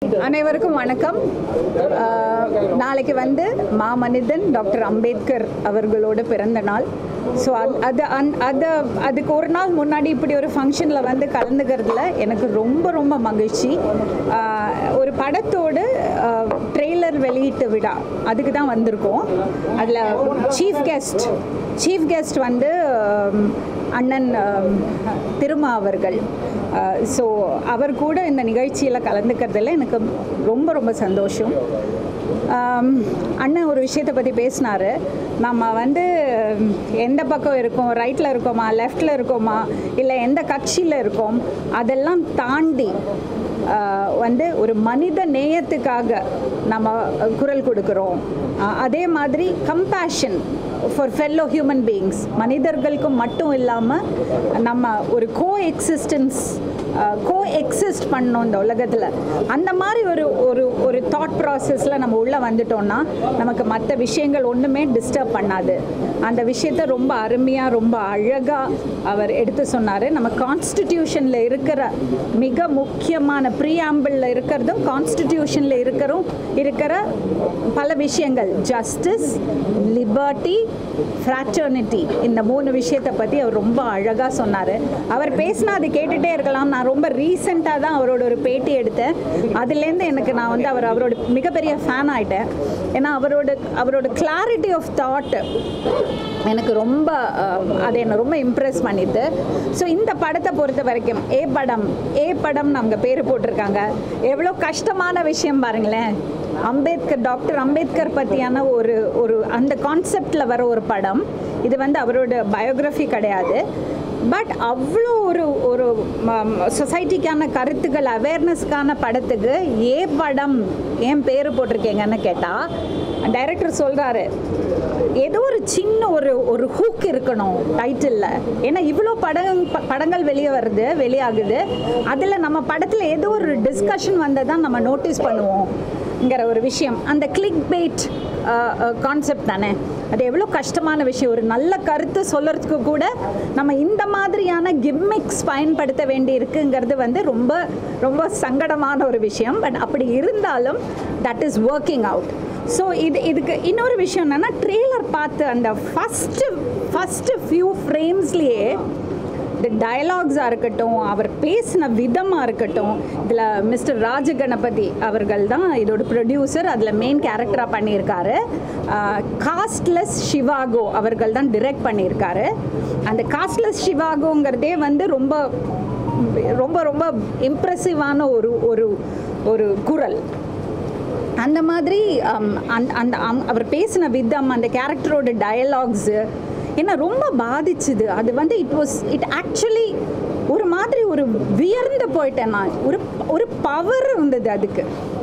அனைவருக்கும் வணக்கம் ஆஹ், நாளைக்கு வந்து மாமனிதன் டாக்டர் அம்பேத்கர் அவர்களோட பிறந்த நாள் ஸோ அது அந் அது அதுக்கு ஒரு நாள் முன்னாடி இப்படி ஒரு ஃபங்க்ஷனில் வந்து கலந்துக்கிறதுல எனக்கு ரொம்ப ரொம்ப மகிழ்ச்சி ஆஹ், ஒரு படத்தோட ட்ரெய்லர் வெளியீட்டு விழா அதுக்கு தான் வந்திருக்கோம் அதில் சீஃப் கெஸ்ட் சீஃப் கெஸ்ட் வந்து ஆம், அண்ணன் ஆம், திருமா அவர்கள் ஸோ அவர் கூட இந்த நிகழ்ச்சியில் கலந்துக்கிறதுல எனக்கு ரொம்ப ரொம்ப சந்தோஷம் ஆம், அண்ணன் ஒரு விஷயத்தை பற்றி பேசினார் நம்ம வந்து ம், எந்த பக்கம் இருக்கோம் ரைட்டில் இருக்கோமா லெஃப்டில் இருக்கோமா இல்லை எந்த கட்சியில் இருக்கோம் அதெல்லாம் தாண்டி ஆஹ், வந்து ஒரு மனித நேயத்துக்காக நம்ம குரல் கொடுக்குறோம் ஆஹ், அதே மாதிரி compassion for fellow human beings மனிதர்களுக்கும் மட்டும் இல்லாமல் நம்ம ஒரு கோ எக்ஸிஸ்டன்ஸ் கோ எக்ஸிஸ்ட் பண்ணோம் இந்த உலகத்தில் அந்த மாதிரி ஒரு ஒரு ஒரு தாட் ப்ராசஸில் நம்ம உள்ளே வந்துட்டோம்னா நமக்கு மற்ற விஷயங்கள் ஒன்றுமே டிஸ்டர்ப் பண்ணாது அந்த விஷயத்த ரொம்ப அருமையாக ரொம்ப அழகாக அவர் எடுத்து சொன்னார் நம்ம கான்ஸ்டிடியூஷனில் இருக்கிற மிக முக்கியமான ப்ரீஆம்பிளில் இருக்கிறதும் கான்ஸ்டிடியூஷனில் இருக்கிறோம் இருக்கிற பல விஷயங்கள் ஜஸ்டிஸ் லிபர்ட்டி ஃப்ராட்டர்னிட்டி இந்த மூணு விஷயத்தை பற்றி அவர் ரொம்ப அழகாக சொன்னார் அவர் பேசினா அது கேட்டுகிட்டே இருக்கலாம் நான் ரொம்ப ரீசெண்டாக தான் அவரோட ஒரு பேட்டி எடுத்தேன் அதுலேருந்து எனக்கு நான் வந்து அவர் அவரோட மிகப்பெரிய ஃபேன் ஆகிட்டேன் ஏன்னா அவரோட அவரோட கிளாரிட்டி ஆஃப் தாட் எனக்கு ரொம்ப அஹ், அது என்னை ரொம்ப இம்ப்ரெஸ் பண்ணிது ஸோ இந்த படத்தை பொறுத்த வரைக்கும் ஏ படம் ஏ படம் நமக்கு பேர் போட்டிருக்காங்க எவ்வளோ கஷ்டமான விஷயம் பாருங்களேன் அம்பேத்கர் டாக்டர் அம்பேத்கர் பற்றியான ஒரு ஒரு அந்த கான்செப்டில் வர ஒரு படம் இது வந்து அவரோட பயோகிராஃபி கிடையாது பட் அவ்வளோ ஒரு ஒரு சொசைட்டிக்கான கருத்துக்கள் அவேர்னஸ்க்கான படத்துக்கு ஏ படம் ஏன் பேர் போட்டிருக்கீங்கன்னு கேட்டால் டைரக்டர் சொல்கிறாரு ஏதோ ஒரு சின்ன ஒரு ஒரு ஹூக் இருக்கணும் டைட்டிலில் ஏன்னா இவ்வளோ படம் ப- படங்கள் வெளியே வருது வெளியாகுது அதில் நம்ம படத்தில் ஏதோ ஒரு டிஸ்கஷன் வந்ததான் நம்ம நோட்டீஸ் பண்ணுவோம்ங்கிற ஒரு விஷயம் அந்த கிளிக் பெயிட் கான்செப்ட் தானே அது எவ்வளோ கஷ்டமான விஷயம் ஒரு நல்ல கருத்து சொல்கிறதுக்கு கூட நம்ம இந்த மாதிரியான கிம்மிக்ஸ் பயன்படுத்த வேண்டி இருக்குங்கிறது வந்து ரொம்ப ரொம்ப சங்கடமான ஒரு விஷயம் பட் அப்படி இருந்தாலும் that is working out so இது இதுக்கு இன்னொரு விஷயம் என்னென்னா ட்ரெய்லர் பார்த்து அந்த ஃபஸ்ட்டு ஃபஸ்ட்டு ஃபியூ ஃப்ரேம்ஸ்லேயே இந்த டயலாக்ஸாக இருக்கட்டும் அவர் பேசின விதமாக இருக்கட்டும் இதில் மிஸ்டர் ராஜகணபதி அவர்கள் தான் இதோட ப்ரொடியூசர் அதில் மெயின் கேரக்டராக பண்ணியிருக்காரு காஸ்ட்லெஸ் ஷிவாகோ அவர்கள் தான் டிரெக்ட் பண்ணியிருக்காரு அந்த காஸ்ட்லெஸ் ஷிவாகோங்கிறதே வந்து ரொம்ப ரொம்ப ரொம்ப இம்ப்ரெசிவான ஒரு ஒரு ஒரு குரல் அந்த மாதிரி um, அந்த அந்த அம்- அவர் பேசின விதம் அந்த கேரக்டரோட டயலாக்ஸு என்ன ரொம்ப பாதிச்சுது அது வந்து இட் வாஸ் இட் ஆக்சுவலி ஒரு மாதிரி ஒரு வியர்ந்து போயிட்டேன் நான் ஒரு ஒரு பவர் இருந்தது அதுக்கு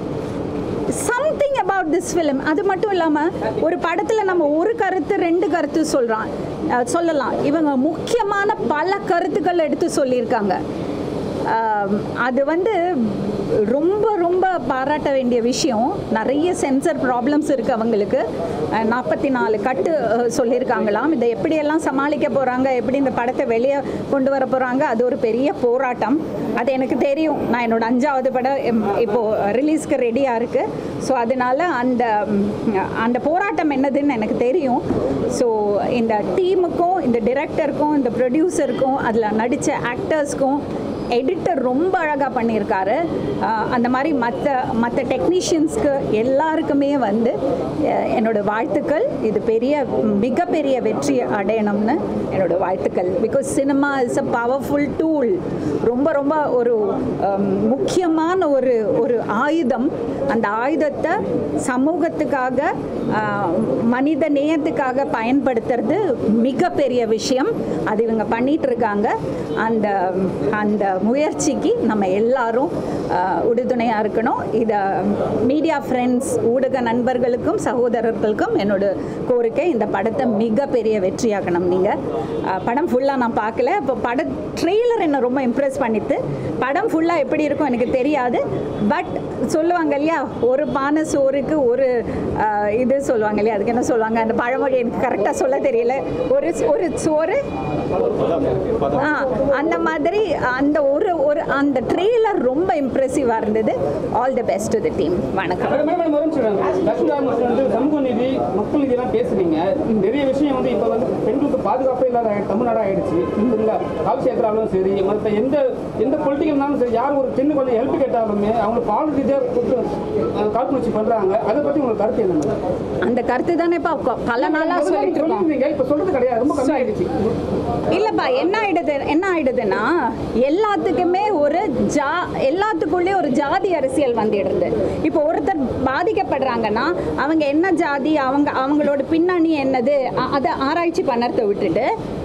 சம்திங் அபவுட் திஸ் ஃபிலிம் அது மட்டும் இல்லாமல் ஒரு படத்தில் நம்ம ஒரு கருத்து ரெண்டு கருத்து சொல்கிறான் சொல்லலாம் இவங்க முக்கியமான பல கருத்துக்கள் எடுத்து சொல்லியிருக்காங்க ஆம், அது வந்து ரொம்ப ரொம்ப பாராட்ட வேண்டிய விஷயம் நிறைய சென்சர் ப்ராப்ளம்ஸ் இருக்குது அவங்களுக்கு நாற்பத்தி நாலு கட்டு அஹ், சொல்லியிருக்காங்களாம் இதை எப்படியெல்லாம் சமாளிக்க போகிறாங்க எப்படி இந்த படத்தை வெளியே கொண்டு வர போகிறாங்க அது ஒரு பெரிய போராட்டம் அது எனக்கு தெரியும் நான் என்னோட அஞ்சாவது படம் எம், இப்போ ரிலீஸ்க்கு ரெடியாக இருக்குது ஸோ அதனால அந்த ம், அந்த போராட்டம் என்னதுன்னு எனக்கு தெரியும் ஸோ இந்த டீமுக்கும் இந்த டிரெக்டருக்கும் இந்த ப்ரொடியூசருக்கும் அதில் நடித்த ஆக்டர்ஸ்க்கும் எடிட்டர் ரொம்ப அழகாக பண்ணியிருக்காரு ஆஹ் அந்த மாதிரி மற்ற மற்ற டெக்னீஷியன்ஸ்க்கு எல்லாருக்குமே வந்து அஹ் என்னோட வாழ்த்துக்கள் இது பெரிய மிகப்பெரிய வெற்றி அடையணும்னு என்னோட வாழ்த்துக்கள் because cinema is a powerful tool ரொம்ப ரொம்ப ஒரு ஹம், முக்கியமான ஒரு ஒரு ஆயுதம் அந்த ஆயுதத்தை சமூகத்துக்காக ஆஹ், மனித நேயத்துக்காக பயன்படுத்துறது மிகப்பெரிய விஷயம் அது இவங்க பண்ணிட்டு இருக்காங்க அந்த அந்த முயற்சிக்கு நம்ம எல்லாரும் ஆஹ், உறுதுணையா இருக்கணும் இதை மீடியா ஃப்ரெண்ட்ஸ் ஊடக நண்பர்களுக்கும் சகோதரர்களுக்கும் என்னோட கோரிக்கை இந்த படத்தை மிகப்பெரிய வெற்றியாக்கணும் நீங்கள் படம் ஃபுல்லாக நான் பார்க்கல இப்போ பட ட்ரெய்லர் என்னை ரொம்ப இம்ப்ரெஸ் பண்ணித்து படம் ஃபுல்லாக எப்படி இருக்கும் எனக்கு தெரியாது பட் சொல்லுவாங்க இல்லையா ஒரு பானை சோறுக்கு ஒரு ஆஹ், இது சொல்லுவாங்க இல்லையா அதுக்கு என்ன சொல்லுவாங்க அந்த பழமொழி எனக்கு கரெக்டாக சொல்ல தெரியல ஒரு ஒரு சோறு ஆ அந்த மாதிரி அந்த ஒரு ஒரு அந்த ட்ரெய்லர் ரொம்ப இம்ப்ரெசிவாக இருந்தது all the best to the team வணக்கம் மேடம், மேடம், ஒரு நிமிஷம் மேடம். லட்சுமி ராமகிருஷ்ணன் வந்து சமூக நீதி மக்கள் நீதி எல்லாம் பேசுறீங்க நிறைய விஷயம் வந்து இப்ப வந்து பெண்களுக்கு பாதுகாப்பே இல்லாத தமிழ்நாடு ஆயிடுச்சு இல்ல கால் சேத்திராலும் சரி மற்ற எந்த எந்த பொலிட்டிக்கல்னாலும் சரி யார் ஒரு சின்ன கொஞ்சம் ஹெல்ப் கேட்டாலுமே அவங்க பால் ரீதியாக காழ்ப்புணர்ச்சி பண்றாங்க அதை பத்தி உங்களுக்கு கருத்து என்ன மேடம்? அந்த கருத்து தானேப்பா கொ- பல நாளாக முதல்ல சொல்லிட்டு இருக்கோம் சொல்லிருந்தீங்க, இப்ப சொல்றது கிடையாது ரொம்ப கம்மியாயிடுச்சு இல்லப்பா என்ன ஆயிடுது என்ன ஆயிடுதுன்னா எல்லாத்துக்குமே ஒரு ஜா எல்லாத்துக்குள்ளே ஒரு ஜாதி அரசியல் வந்துடுது இப்போ ஒருத்தர் பாதிக்கப்படுறாங்கன்னா அவங்க என்ன ஜாதி அவங்க அவங்களோட பின்னணி என்னது அ- அதை ஆராய்ச்சி பண்ணறதை விட்டுட்டு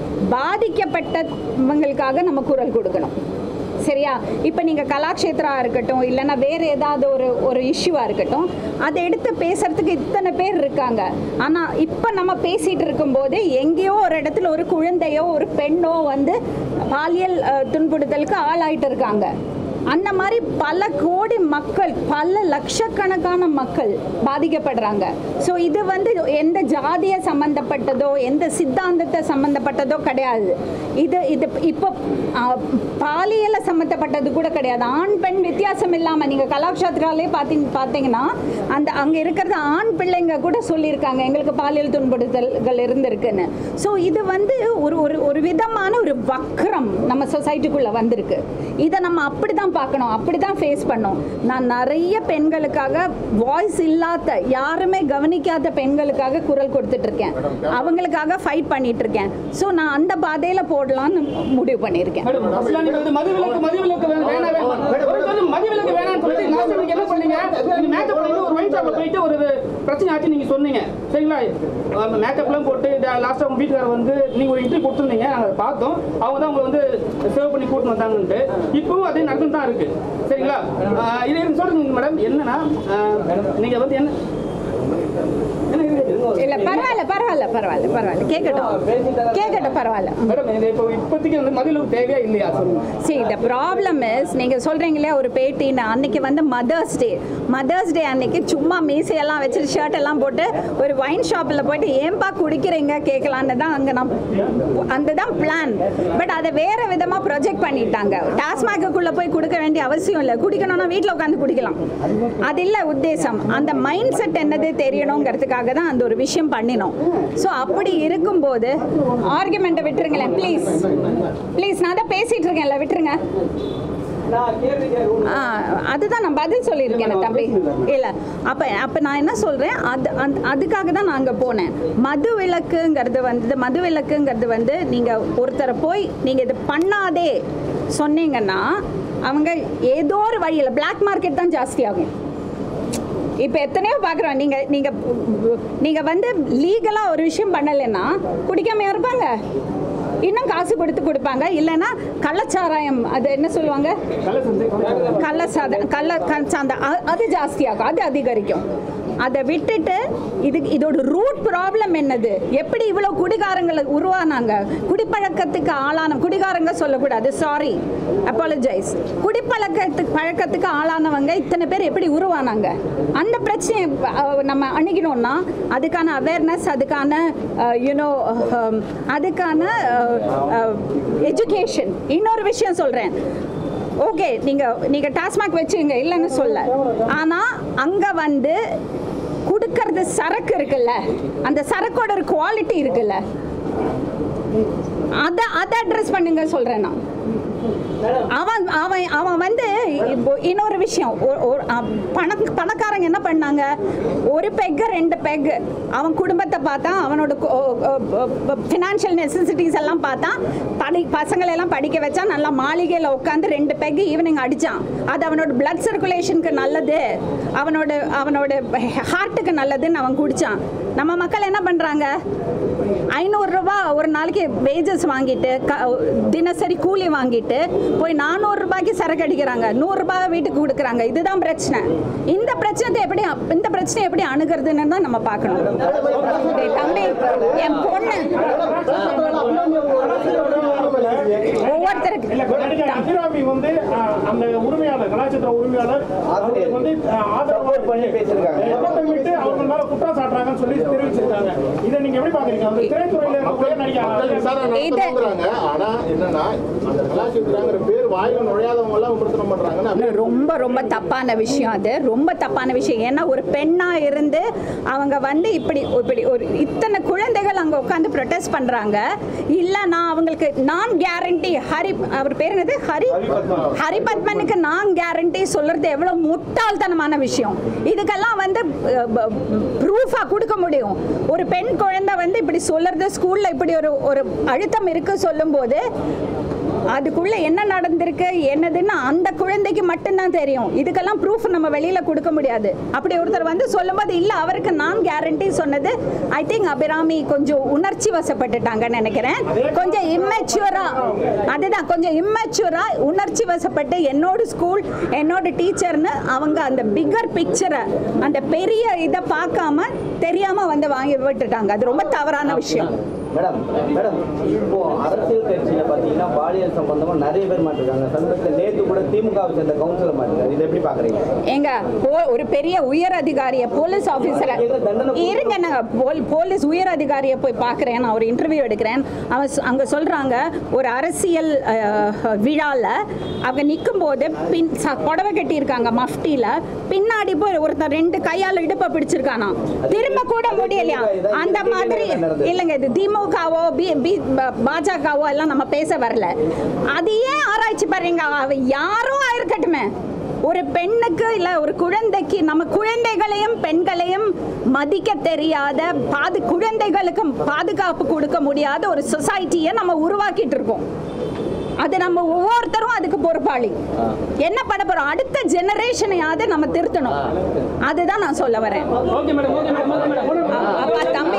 பாதிக்கப்பட்டவங்களுக்காக நம்ம குரல் கொடுக்கணும் சரியா இப்போ நீங்கள் கலாக்ஷேத்ரா இருக்கட்டும் இல்லைன்னா வேறு ஏதாவது ஒரு ஒரு இஷ்யூவாக இருக்கட்டும் அதை எடுத்து பேசுறதுக்கு இத்தனை பேர் இருக்காங்க ஆனால் இப்போ நம்ம பேசிகிட்டு இருக்கும்போது எங்கேயோ ஒரு இடத்துல ஒரு குழந்தையோ ஒரு பெண்ணோ வந்து பாலியல் அஹ், துன்புறுத்தலுக்கு ஆளாயிட்டு இருக்காங்க அந்த மாதிரி பல கோடி மக்கள் பல லட்சக்கணக்கான மக்கள் பாதிக்கப்படுறாங்க ஸோ இது வந்து எந்த ஜாதிய சம்பந்தப்பட்டதோ எந்த சித்தாந்தத்தை சம்பந்தப்பட்டதோ கிடையாது இது இது இப்போ ஆ, பாலியல சம்மந்தப்பட்டது கூட கிடையாது ஆண் பெண் வித்தியாசம் இல்லாமல் நீங்கள் கலாக்ஷேத்ராலே பார்த்தீங்க பார்த்தீங்கன்னா அந்த அங்கே இருக்கிறது ஆண் பிள்ளைங்க கூட சொல்லியிருக்காங்க எங்களுக்கு பாலியல் துன்புறுத்தல்கள் இருந்திருக்குன்னு ஸோ இது வந்து ஒரு ஒரு ஒரு விதமான ஒரு வக்ரம் நம்ம சொசைட்டிக்குள்ளே வந்திருக்கு இதை நம்ம அப்படி தான் பார்க்கணும் அப்படி தான் ஃபேஸ் பண்ணோம் நான் நிறைய பெண்களுக்காக வாய்ஸ் இல்லாத யாருமே கவனிக்காத பெண்களுக்காக குரல் கொடுத்துட்டு இருக்கேன் அவங்களுக்காக ஃபைட் பண்ணிட்டு இருக்கேன் ஸோ நான் அந்த பாதையில் போடலான்னு முடிவு பண்ணியிருக்கேன் மேடம் ஃபர்ஸ்ட்ல நீங்க வந்து மதுவிலக்கு மதுவிலக்கு வே- வேணாம் வேணாம் ஒரு வந்து மதுவிலக்கு வேணாம்னு சொல்லிட்டு லாஸ்ட் நீங்க என்ன பண்ணீங்க நீங்க மேக்கப் பண்ணி ஒரு ஒயின் ஷாப்ல போயிட்டு ஒரு பிரச்சனை ஆச்சு நீங்க சொன்னீங்க சரிங்களா மேக்கப்லாம் போட்டு லாஸ்ட் உங்க வீட்டுக்காரர் வந்து நீங்க ஒரு இன்டர்வியூ கொடுத்துருந்தீங்க நாங்க அதை பார்த்தோம் அவங்க தான் உங்களை வந்து சேவ் பண்ணி கூட்டிட்டு வந்தாங்கன்ட்டு இப்பவும் அதே நடந்து தான் இருக்கு சரிங்களா ஆஹ் இது எனக்கு சொல்லுங்க மேடம் என்னன்னா ஆஹ் நீங்க வந்து என்ன என்ன இருக்கு? இல்லை பரவாயில்ல பரவாயில்ல பரவாயில்ல பரவாயில்ல கேட்கட்டும் கேட்கட்டும் பரவாயில்ல மேடம் இது இப்போ இப்போதைக்கு வந்து மதுவிலக்கு தேவையா இல்லையா சொல்லுங்க see the problem is நீங்கள் சொல்கிறீங்களே ஒரு பேட்டின்னு அன்னைக்கு வந்து மதர்ஸ் டே மதர்ஸ் டே அன்னைக்கு சும்மா மீசையெல்லாம் வச்சுட்டு ஷர்ட் எல்லாம் போட்டு ஒரு ஒயின் ஷாப்பில் போயிட்டு ஏன்பா குடிக்கிறீங்க கேட்கலான்னு தான் அங்கே நான் அந்த தான் பிளான் பட் அதை வேறு விதமாக ப்ரொஜெக்ட் பண்ணிட்டாங்க டாஸ்மாக்குள்ளே போய் கொடுக்க வேண்டிய அவசியம் இல்லை குடிக்கணும்னா வீட்டில் உட்காந்து குடிக்கலாம் அது இல்லை உத்தேசம் அந்த மைண்ட் செட் என்னது தெரியணுங்கிறதுக்காக தான் அந்த ஒரு விஷயம் பண்ணினோம் ஸோ அப்படி இருக்கும்போது ஆர்குமெண்ட்டை விட்டுருங்களேன் ப்ளீஸ் ப்ளீஸ் நான் தான் பேசிகிட்டு இருக்கேன்ல விட்டுருங்க ஆ, அதுதான் நான் பதில் சொல்லியிருக்கேன் தம்பி இல்லை அப்போ அப்போ நான் என்ன சொல்கிறேன் அது அந்த அதுக்காக தான் நான் அங்கே போனேன் மது விலக்குங்கிறது வந்து மது விலக்குங்கிறது வந்து நீங்கள் ஒருத்தரை போய் நீங்கள் இது பண்ணாதே சொன்னீங்கன்னா அவங்க ஏதோ ஒரு வழியில் பிளாக் மார்க்கெட் தான் ஜாஸ்தியாகும் இப்போ எத்தனையோ பார்க்குறோம் நீங்கள் நீங்கள் நீங்கள் வந்து லீகலாக ஒரு விஷயம் பண்ணலைன்னா குடிக்காமையா இருப்பாங்க இன்னும் காசு கொடுத்து கொடுப்பாங்க இல்லைன்னா கள்ளச்சாராயம் அது என்ன சொல்லுவாங்க கள்ள சந்தை கள்ள சாத கள்ள க- சாந்த அ- அது ஜாஸ்தியாகும் அது அதிகரிக்கும் அதை விட்டுட்டு இது இதோட ரூட் ப்ராப்ளம் என்னது எப்படி இவ்வளோ குடிகாரங்களை உருவானாங்க குடிப்பழக்கத்துக்கு ஆளான குடிகாரங்க சொல்லக்கூடாது சாரி அப்பாலஜைஸ் குடிப்பழக்கத்துக்கு பழக்கத்துக்கு ஆளானவங்க இத்தனை பேர் எப்படி உருவானாங்க அந்த பிரச்சனையை அஹ், நம்ம அணுகினோம்னா அதுக்கான அவேர்னஸ் அதுக்கான யூனோ அதுக்கான எஜுகேஷன் இன்னொரு விஷயம் சொல்கிறேன் ஓகே நீங்கள் நீங்கள் டாஸ்மாக் வச்சுங்க இல்லைன்னு சொல்ல ஆனால் அங்கே வந்து கொடுக்கறது சரக்கு இருக்குல்ல அந்த சரக்கோட ஒரு குவாலிட்டி இருக்குல்ல அதை அதை அட்ரஸ் பண்ணுங்க சொல்கிறேன் நான் அவன் அவன் அவன் வந்து இப்போ இன்னொரு விஷயம் ஒரு- ஒரு அ- பண பணக்காரங்க என்ன பண்ணாங்க ஒரு பெக்கு ரெண்டு பெக் அவன் குடும்பத்தை பார்த்தா அவனோட ஃபினான்ஷியல் நெசசிட்டிஸ் எல்லாம் பார்த்தா படி பசங்களை எல்லாம் படிக்க வச்சா நல்லா மாளிகையில் உட்காந்து ரெண்டு பெக் ஈவினிங் அடிச்சான் அது அவனோட பிளட் சர்க்குலேஷனுக்கு நல்லது அவனோட அவனோட ஹார்ட்டுக்கு நல்லதுன்னு அவன் குடிச்சான் நம்ம மக்கள் என்ன பண்ணுறாங்க ஐநூறுரூபா ஒரு நாளைக்கு வேஜஸ் வாங்கிட்டு க தினசரி கூலி வாங்கிட்டு போய் நானூறு ரூபாய்க்கு சரக்கு அடிக்கிறாங்க நூறுரூபா வீட்டுக்கு கொடுக்குறாங்க இதுதான் பிரச்சனை இந்த பிரச்சனை எப்படி இந்த பிரச்சனை எப்படி அணுகிறதுன்னு தான் நம்ம பார்க்கணும் டேய் தம்பி என் பொண்ணு ஒவ்வொருத்தருக்கு இல்ல நடிகை அபிராமி வந்து அஹ், அந்த உரிமையாளர் கலாச்சார உரிமையாளர் அவங்களுக்கு வந்து அஹ், ஆதரவு பண்ணி பேசியிருக்காங்க. திட்டமிட்டு அவங்க மேல குற்றம் சாட்டுறாங்கன்னு சொல்லி தெரிவிச்சிருக்காங்க இதை நீங்க எப்படி பாக்குறீங்க அந்த திரைத்துறையில இருக்கக்கூடிய நடிகை மக்கள் விசாரணை இது- நடத்தணுங்கிறாங்க ஆனா என்னன்னா அந்த கலாச்சாரங்கிற பேர் வாயில நுழையாதவங்க எல்லாம் விமர்சனம் பண்றாங்கன்னு அப்படி ரொம்ப ரொம்ப தப்பான விஷயம் அது ரொம்ப தப்பான விஷயம் ஏன்னா ஒரு பெண்ணா இருந்து அவங்க வந்து இப்படி இப்படி ஒரு இத்தனை குழந்தைகள் அங்க உட்காந்து ப்ரொடெஸ்ட் பண்றாங்க இல்ல நான் அவங்களுக்கு நான் கேரண்டி ஹரி அவர் பேர் என்னது ஹரி ஹரிபத்மனுக்கு நான் கேரண்டி சொல்றது எவ்வளவு முட்டாள்தனமான விஷயம் இதுக்கெல்லாம் வந்து ப்ரூஃபா கொடுக்க முடியும் ஒரு பெண் குழந்தை வந்து இப்படி சொல்றது ஸ்கூல்ல இப்படி ஒரு ஒரு அழுத்தம் இருக்கு சொல்லும்போது அதுக்குள்ள என்ன நடந்திருக்கு என்னதுன்னு அந்த குழந்தைக்கு மட்டும்தான் தெரியும் இதுக்கெல்லாம் ப்ரூஃப் நம்ம வெளியில கொடுக்க முடியாது அப்படி ஒருத்தர் வந்து சொல்லும்போது இல்ல அவருக்கு நான் கேரண்டி சொன்னது ஐ திங்க் அபிராமி கொஞ்சம் உணர்ச்சி வசப்பட்டுட்டாங்கன்னு நினைக்கிறேன் கொஞ்சம் இம்மெச்சூரா அதுதான் கொஞ்சம் இம்மெச்சூரா உணர்ச்சி வசப்பட்டு என்னோட ஸ்கூல் என்னோட டீச்சர்னு அவங்க அந்த பிக்கர் பிக்சரை அந்த பெரிய இதை பார்க்காம தெரியாம வந்து வாங்கி விட்டுட்டாங்க அது ரொம்ப தவறான விஷயம் மேடம் மேடம் இப்போ அரசியல் கட்சியில பாத்தீங்கன்னா பாலியல் சம்பந்தமா நிறைய பேர் மாட்டிருக்காங்க சமீபத்தில் நேத்து கூட திமுகவை சேர்ந்த கவுன்சிலர் மாட்டிருக்காரு இதை எப்படி பாக்குறீங்க எங்க போ- ஒரு பெரிய உயர் அதிகாரிய போலீஸ் ஆபீசரை இருங்க நான் போல்- போலீஸ் உயர் அதிகாரியை போய் பார்க்குறேன் நான் ஒரு இன்டர்வியூ எடுக்கிறேன் அவன் சொ- அங்க சொல்றாங்க ஒரு அரசியல் அஹ், விழால அவங்க நிற்கும் போது பின் ச- புடவை கட்டியிருக்காங்க மஃப்டியில பின்னாடி போய் ஒருத்தன் ரெண்டு கையால இடுப்பை பிடிச்சிருக்கானா திரும்ப கூட முடியலையா அந்த மாதிரி இல்லைங்க இது திமுகவோ பி பி ப- பாஜகவோ எல்லாம் நம்ம பேச வரல அது ஏன் ஆராய்ச்சி பாருங்க அவ யாரோ ஆயிருக்கட்டுமே ஒரு பெண்ணுக்கு இல்ல ஒரு குழந்தைக்கு நம்ம குழந்தைகளையும் பெண்களையும் மதிக்க தெரியாத பாது குழந்தைகளுக்கு பாதுகாப்பு கொடுக்க முடியாத ஒரு சொசைட்டியை நம்ம உருவாக்கிட்டு இருக்கோம் அது நம்ம ஒவ்வொருத்தரும் அதுக்கு பொறுப்பாளி என்ன பண்ண போறோம் அடுத்த ஜெனரேஷனையாவது நம்ம திருத்தணும் அதுதான் நான் சொல்ல வரேன் okay madam okay madam okay madam அ- அப்பா தம்பி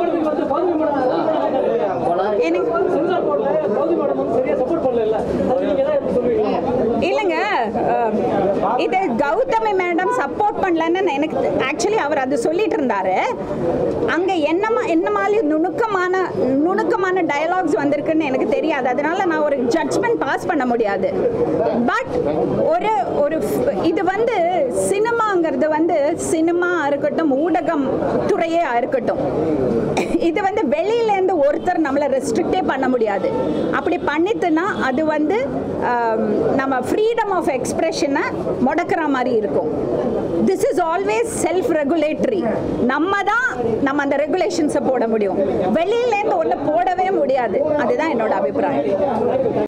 எனக்கு இல்லைங்க அஹ், இது கௌதமி மேடம் சப்போர்ட் பண்ணலன்னு எனக்கு ஆக்சுவலி அவர் அது சொல்லிட்டு இருந்தாரு அங்க என்னமா என்ன மாதிரி நுணுக்கமான நுணுக்கமான டயலாக்ஸ் வந்திருக்குன்னு எனக்கு தெரியாது அதனால நான் ஒரு ஜட்ஜ்மெண்ட் பாஸ் பண்ண முடியாது பட் ஒரு ஒரு f- இது வந்து சினிமாங்கிறது வந்து சினிமா இருக்கட்டும் ஊடகம் துறையே இருக்கட்டும் இது வந்து வெளியிலேருந்து ஒருத்தர் நம்மளை ரெஸ்ட்ரிக்டே பண்ண முடியாது அப்படி பண்ணிட்டுனா அது வந்து ஆம், நம்ம ஃப்ரீடம் ஆஃப் எக்ஸ்பிரஷனை முடக்கிற மாதிரி இருக்கும் this is always self regulatory நம்ம தான் நம்ம அந்த ரெகுலேஷன்ஸை போட முடியும் வெளியிலேருந்து ஒன்று போடவே முடியாது அதுதான் என்னோட அபிப்பிராயம்